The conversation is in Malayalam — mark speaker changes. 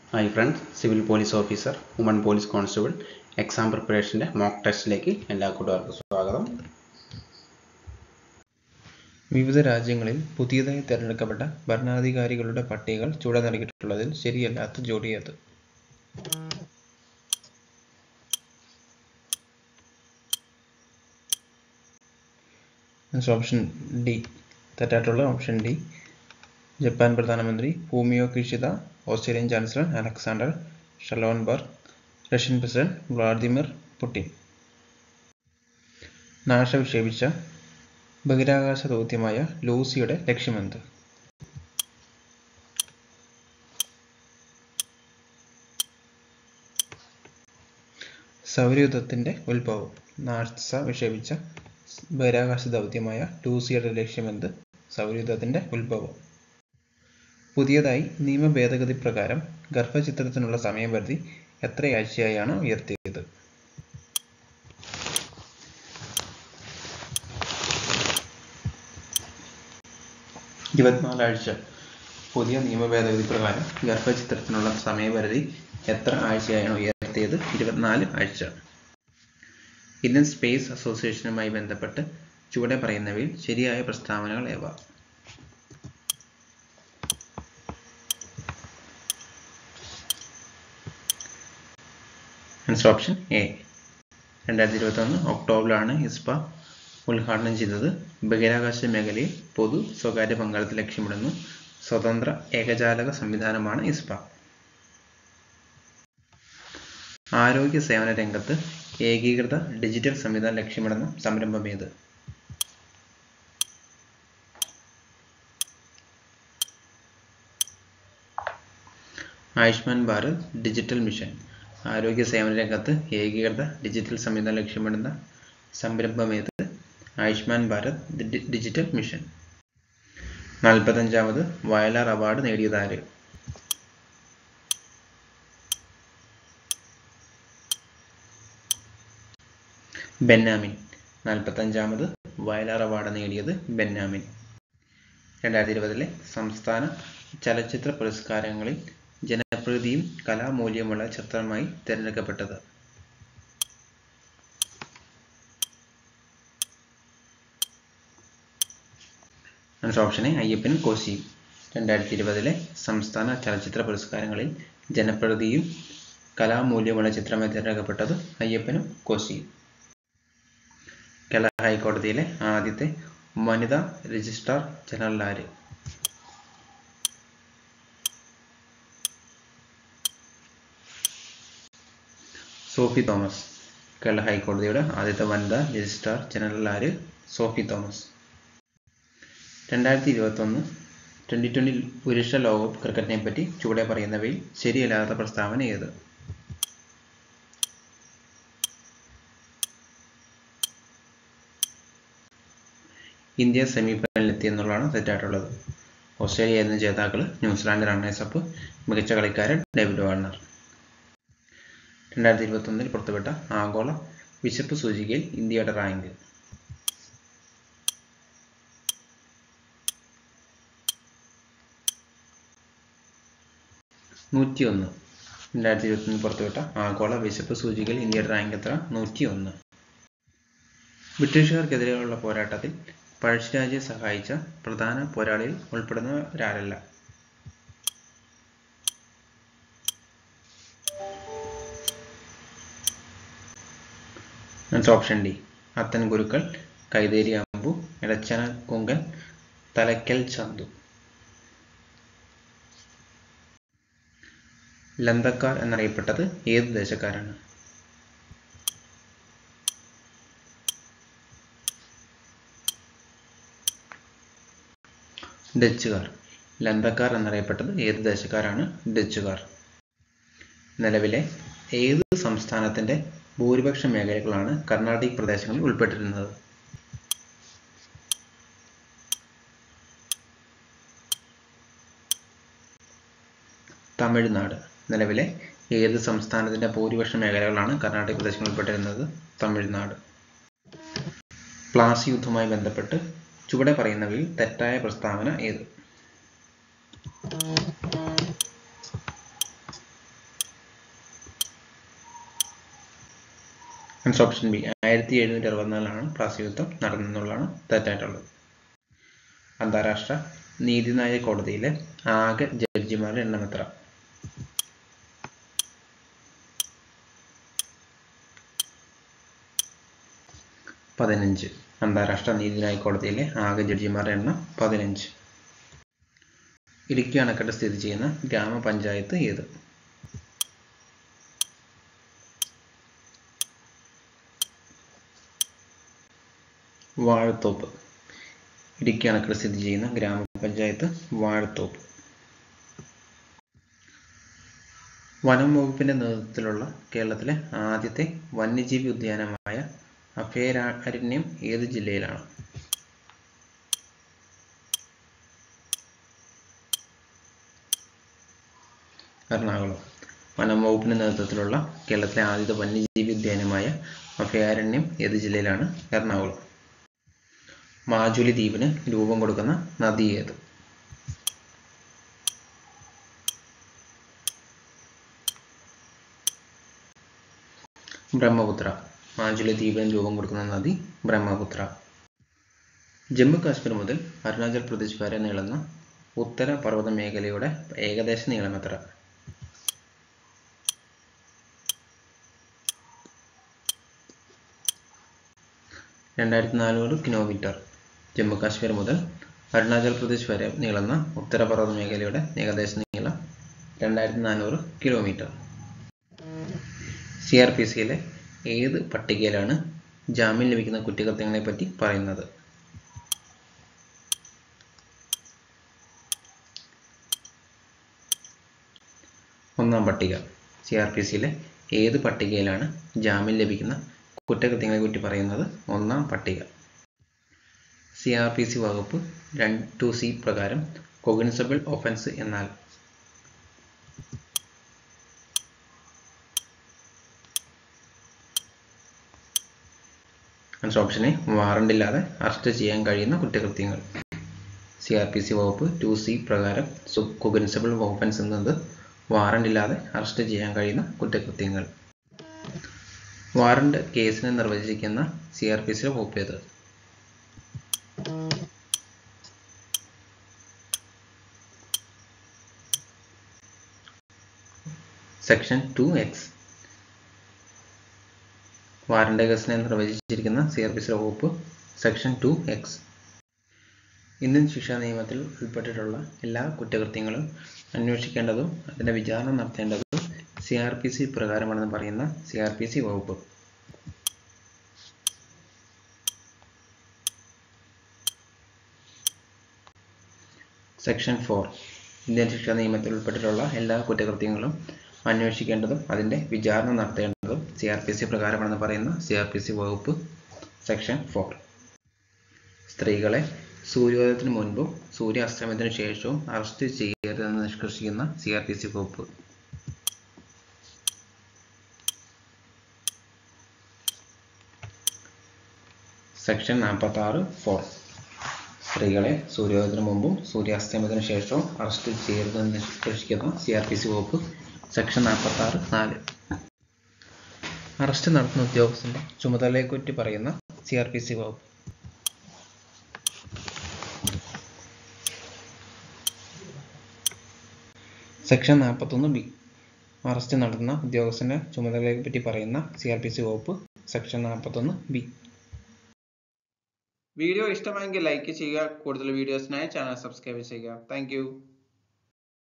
Speaker 1: hi friends civil police officer woman police constable exam പ്രിപ്പറേഷൻ്റെ മോക്ക് ടെസ്റ്റിലേക്ക് എല്ലാ കൂട്ടുകാർക്കും സ്വാഗതം
Speaker 2: വിവിധ രാജ്യങ്ങളിൽ പുതിയതായി തിരഞ്ഞെടുക്കപ്പെട്ട ഭരണാധികാരികളുടെ പട്ടികകൾ ചുവടെ നൽകിയിട്ടുള്ളതിൽ ശരിയല്ലാത്ത ജോഡി ഏത് ഓപ്ഷൻ ഡി തെറ്റായിട്ടുള്ള ഓപ്ഷൻ ഡി ജപ്പാൻ പ്രധാനമന്ത്രി Fumio Kishida Australian chancellor Alexander Schallenberg Russian president Vladimir Putin NASA വിക്ഷേപിച്ച ബഹിരാകാശ ദൗത്യമായ ലൂസിയുടെ ലക്ഷ്യമെന്ത് സൗരയുധത്തിന്റെ ഉത്ഭവം നാസ വിക്ഷേപിച്ച ബഹിരാകാശ ദൗത്യമായ ലൂസിയുടെ ലക്ഷ്യമെന്ത് സൗരയുധത്തിന്റെ ഉത്ഭവം പുതിയതായി നിയമ ഭേദഗതി പ്രകാരം ഗർഭചിത്രത്തിനുള്ള സമയപരിധി എത്രയാഴ്ചയായാണ് ഉയർത്തിയത് ഇരുപത്തിനാലാഴ്ച പുതിയ നിയമ ഭേദഗതി പ്രകാരം ഗർഭചിത്രത്തിനുള്ള സമയപരിധി എത്ര ആഴ്ചയാണ് ഉയർത്തിയത് ഇരുപത്തിനാല് ആഴ്ച ഇന്ത്യൻ സ്പേസ് അസോസിയേഷനുമായി ബന്ധപ്പെട്ട് ചുവടെ പറയുന്നവയിൽ ശരിയായ പ്രസ്താവനകൾ ഏവ ആൻസർ ഓപ്ഷൻ എ രണ്ടായിരത്തി ഇരുപത്തി ഒന്ന് ഒക്ടോബറിലാണ് ഇസ്പ ഉദ്ഘാടനം ചെയ്തത് ബഹിരാകാശ മേഖലയിൽ പൊതു സ്വകാര്യ പങ്കാളിത്ത ലക്ഷ്യമിടുന്നു സ്വതന്ത്ര ഏകജാലക സംവിധാനമാണ് ഇസ്പ ആരോഗ്യ സേവന രംഗത്ത് ഏകീകൃത ഡിജിറ്റൽ സംവിധാനം ലക്ഷ്യമിടുന്ന സംരംഭം ഏത് ആയുഷ്മാൻ ഭാരത് ഡിജിറ്റൽ മിഷൻ ആരോഗ്യ സേവന രംഗത്ത് ഏകീകൃത ഡിജിറ്റൽ സംവിധാനം ലക്ഷ്യമിടുന്ന സംരംഭം ഏത് ആയുഷ്മാൻ ഭാരത് ഡിജിറ്റൽ മിഷൻ നാൽപ്പത്തഞ്ചാമത് വയലാർ അവാർഡ് നേടിയതാര് ബെന്നാമിൻ നാൽപ്പത്തഞ്ചാമത് വയലാർ അവാർഡ് നേടിയത് ബെന്നാമിൻ രണ്ടായിരത്തി ഇരുപതിലെ സംസ്ഥാന ചലച്ചിത്ര പുരസ്കാരങ്ങളിൽ ജനപ്രീതിയും കലാമൂല്യമുള്ള ചിത്രമായി തിരഞ്ഞെടുക്കപ്പെട്ടത് ആൻസർ ഓപ്ഷൻ എ അയ്യപ്പനും കോശിയും രണ്ടായിരത്തി ഇരുപതിലെ സംസ്ഥാന ചലച്ചിത്ര പുരസ്കാരങ്ങളിൽ ജനപ്രതിയും കലാമൂല്യമുള്ള ചിത്രമായി തിരഞ്ഞെടുക്കപ്പെട്ടത് അയ്യപ്പനും കോശിയും കേരള ഹൈക്കോടതിയിലെ ആദ്യത്തെ വനിതാ രജിസ്ട്രാർ ജനറൽ ആര് സോഫി തോമസ് കേരള ഹൈക്കോടതിയുടെ ആദ്യത്തെ വനിതാ രജിസ്ട്രാർ ജനറൽ ആര് സോഫി തോമസ് രണ്ടായിരത്തി ഇരുപത്തി ഒന്ന് ട്വൻ്റി ട്വൻ്റി പുരുഷ ലോകകപ്പ് ക്രിക്കറ്റിനെ പറ്റി ചുവടെ പറയുന്നവയിൽ ശരിയല്ലാത്ത പ്രസ്താവന ഏത് ഇന്ത്യ സെമി ഫൈനലിലെത്തി എന്നുള്ളതാണ് തെറ്റായിട്ടുള്ളത് ഓസ്ട്രേലിയ എന്ന ജേതാക്കൾ ന്യൂസിലാൻഡ് റണ്ണേഴ്സ് അപ്പ് മികച്ച കളിക്കാരൻ ഡേവിഡ് വാർണർ രണ്ടായിരത്തി ഇരുപത്തി ഒന്നിൽ പുറത്തുവിട്ട ആഗോള വിശപ്പ് സൂചികയിൽ ഇന്ത്യയുടെ റാങ്ക് നൂറ്റി ഒന്ന് രണ്ടായിരത്തി ഇരുപത്തി ഒന്ന് പുറത്തുവിട്ട ആഗോള വിശപ്പ് സൂചികയിൽ ഇന്ത്യയുടെ റാങ്ക് എത്ര നൂറ്റി ഒന്ന് ബ്രിട്ടീഷുകാർക്കെതിരെയുള്ള പോരാട്ടത്തിൽ പഴശ്ശിരാജയെ സഹായിച്ച പ്രധാന പോരാളിയിൽ ഉൾപ്പെടുന്നവരാരല്ല ഓപ്ഷൻ ഡി അത്തൻ ഗുരുക്കൾ കൈതേരി അമ്പു ഇടച്ചന കുങ്കൻ തലക്കൽ ചന്തു ലന്തക്കാർ എന്നറിയപ്പെട്ടത് ഏത് ദേശക്കാരാണ് ഡച്ചുകാർ ലന്തക്കാർ എന്നറിയപ്പെട്ടത് ഏത് ദേശക്കാരാണ് ഡച്ചുകാർ നിലവിലെ ഏത് സംസ്ഥാനത്തിന്റെ ഭൂരിപക്ഷ മേഖലകളാണ് കർണാടിക് പ്രദേശങ്ങളിൽ ഉൾപ്പെട്ടിരുന്നത് തമിഴ്നാട് നിലവിലെ ഏത് സംസ്ഥാനത്തിന്റെ ഭൂരിപക്ഷ മേഖലകളാണ് കർണാടക പ്രദേശങ്ങളിൽ ഉൾപ്പെട്ടിരുന്നത് തമിഴ്നാട് പ്ലാസി യുദ്ധവുമായി ബന്ധപ്പെട്ട് ചുവടെ പറയുന്നവയിൽ തെറ്റായ പ്രസ്താവന ഏത് ആൻസർ ഓപ്ഷൻ ബി ആയിരത്തി എഴുന്നൂറ്റി അറുപത്തിനാലാണ് പ്ലാസി യുദ്ധം നടന്നെന്നുള്ളതാണ് തെറ്റായിട്ടുള്ളത് അന്താരാഷ്ട്ര നീതിന്യായ കോടതിയിലെ ആകെ ജഡ്ജിമാരുടെ എണ്ണം എത്ര പതിനഞ്ച് അന്താരാഷ്ട്ര നീതിന്യായ കോടതിയിലെ ആകെ ജഡ്ജിമാരുടെ എണ്ണം പതിനഞ്ച് ഇടുക്കി അണക്കെട്ട് സ്ഥിതി ചെയ്യുന്ന ഗ്രാമപഞ്ചായത്ത് ഏത് വാഴത്തോപ്പ് ഇടുക്കി അണക്കെട്ട് സ്ഥിതി ചെയ്യുന്ന ഗ്രാമപഞ്ചായത്ത് വാഴത്തോപ്പ് വനം വകുപ്പിന്റെ നേതൃത്വത്തിലുള്ള കേരളത്തിലെ ആദ്യത്തെ വന്യജീവി ഉദ്യാനമായ അഭയാരണ്യം ഏത് ജില്ലയിലാണ് എറണാകുളം വനം വകുപ്പിന്റെ നേതൃത്വത്തിലുള്ള കേരളത്തിലെ ആദ്യത്തെ വന്യജീവി ഉദ്യാനമായ അഭയാരണ്യം ഏത് ജില്ലയിലാണ് എറണാകുളം മാജുലി ദ്വീപിന് രൂപം കൊടുക്കുന്ന നദി ഏത് ബ്രഹ്മപുത്ര മാജുലി ദ്വീപിന് രൂപം കൊടുക്കുന്ന നദി ബ്രഹ്മപുത്ര ജമ്മു കാശ്മീർ മുതൽ അരുണാചൽ പ്രദേശ് വരെ നീളുന്ന ഉത്തര പർവ്വത മേഖലയുടെ ഏകദേശ നീളം എത്ര രണ്ടായിരത്തി നാനൂറ് കിലോമീറ്റർ ജമ്മു കാശ്മീർ മുതൽ അരുണാചൽ പ്രദേശ് വരെ നീളുന്ന ഉത്തരപർവ്വത മേഖലയുടെ ഏകദേശ നീളം രണ്ടായിരത്തി നാനൂറ് കിലോമീറ്റർ സി ആർ പി സിയിലെ ഏത് പട്ടികയിലാണ് ജാമ്യം ലഭിക്കുന്ന കുറ്റകൃത്യങ്ങളെ പറ്റി പറയുന്നത് ഒന്നാം പട്ടിക സി ആർ പി സിയിലെ ഏത് പട്ടികയിലാണ് ജാമ്യം ലഭിക്കുന്ന കുറ്റകൃത്യങ്ങളെ പറ്റി പറയുന്നത് ഒന്നാം പട്ടിക സി ആർ പി സി വകുപ്പ് രണ്ട് ടു സി പ്രകാരം കൊഗ്നിസബിൾ ഒഫൻസ് എന്നാൽ ആൻസർ ഓപ്ഷൻ എ വാറണ്ട് ഇല്ലാതെ അറസ്റ്റ് ചെയ്യാൻ കഴിയുന്ന കുറ്റകൃത്യങ്ങൾ സി ആർ പി സി വകുപ്പ് ടു സി പ്രകാരം കൊഗ്നിസബിൾ ഒഫൻസ് എന്നത് വാറണ്ട് ഇല്ലാതെ അറസ്റ്റ് ചെയ്യാൻ കഴിയുന്ന കുറ്റകൃത്യങ്ങൾ വാറണ്ട് കേസിനെ നിർവചിക്കുന്ന സി ആർ പി സിയുടെ വകുപ്പ് ഏത് സെക്ഷൻ ടു എക്സ് വാറണ്ട് കേസിനെ നിർവചിച്ചിരിക്കുന്ന സി ആർ പി സിയുടെ വകുപ്പ് സെക്ഷൻ ടു എക്സ് ഇന്ത്യൻ ശിക്ഷാ നിയമത്തിൽ ഉൾപ്പെട്ടിട്ടുള്ള എല്ലാ കുറ്റകൃത്യങ്ങളും അന്വേഷിക്കേണ്ടതും അതിന്റെ വിചാരണ നടത്തേണ്ടതും സി ആർ പി സി പ്രകാരമാണെന്ന് പറയുന്ന സി ആർ പി സി വകുപ്പ് സെക്ഷൻ ഫോർ ഇന്ത്യൻ ശിക്ഷാ നിയമത്തിൽ ഉൾപ്പെട്ടിട്ടുള്ള എല്ലാ കുറ്റകൃത്യങ്ങളും അന്വേഷിക്കേണ്ടതും അതിന്റെ വിചാരണ നടത്തേണ്ടതും സി ആർ പി സി പ്രകാരമാണെന്ന് പറയുന്ന സി ആർ പി സി വകുപ്പ് സെക്ഷൻ ഫോർ സ്ത്രീകളെ സൂര്യോദയത്തിന് മുൻപും സൂര്യാസ്തമയത്തിന് ശേഷവും അറസ്റ്റ് ചെയ്യരുതെന്ന് നിഷ്കർഷിക്കുന്ന സി ആർ പി സി വകുപ്പ് സെക്ഷൻ നാൽപ്പത്തി ആറ് ഫോർ സ്ത്രീകളെ സൂര്യോദയത്തിന് മുമ്പും സൂര്യാസ്തമയത്തിന് ശേഷവും അറസ്റ്റ് ചെയ്യരുതെന്ന് നിഷ്കർഷിക്കുന്ന സി ആർ പി സി വകുപ്പ് സെക്ഷൻ നാൽപ്പത്തി ആറ് നാല് അറസ്റ്റ് നടത്തുന്ന ഉദ്യോഗസ്ഥന്റെ ചുമതലയെക്കുറിച്ച് പറയുന്ന സി ആർ പി സി വകുപ്പ് സെക്ഷൻ നാൽപ്പത്തൊന്ന് ബി അറസ്റ്റ് നടത്തുന്ന ഉദ്യോഗസ്ഥന്റെ ചുമതലയെ പറ്റി പറയുന്ന സി ആർ പി സി വകുപ്പ് സെക്ഷൻ നാൽപ്പത്തൊന്ന് ബി വീഡിയോ ഇഷ്ടമായെങ്കിൽ ലൈക്ക് ചെയ്യുക കൂടുതൽ വീഡിയോസിനായി ചാനൽ സബ്സ്ക്രൈബ് ചെയ്യുക താങ്ക്